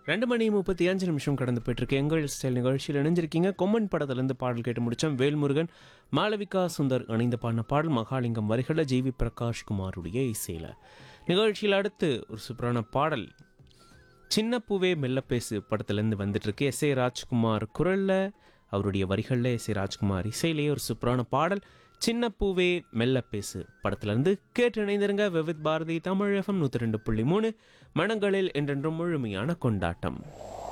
ரெண்டு மணி முப்பத்தி அஞ்சு நிமிஷம் கடந்து போயிட்டுருக்கு எங்கள் ஸ்டைல் நிகழ்ச்சியில் இணைஞ்சிருக்கீங்க கொம்மன் படத்துலேருந்து பாடல் கேட்டு முடித்தோம் வேல்முருகன் மாளவிகா சுந்தர் இணைந்து பாடின பாடல் மகாலிங்கம் வரிகளில் ஜி வி பிரகாஷ் குமாருடைய இசையில் நிகழ்ச்சியில் அடுத்து ஒரு சூப்பரான பாடல் சின்ன பூவே மெல்ல பேசு படத்துலேருந்து வந்துட்டுருக்கு எஸ் ஏ ராஜ்குமார் குரலில் அவருடைய வரிகளில் எஸ் ஏ ராஜ்குமார் இசையிலேயே ஒரு சூப்பரான பாடல் சின்ன பூவே மெல்ல பேசு படத்துலேருந்து கேட்டு இணைந்திருங்க விவித் பாரதி தமிழ் எஃப்எம் நூற்றி ரெண்டு புள்ளி மூணு மனங்களில் என்றென்றும் முழுமையான கொண்டாட்டம்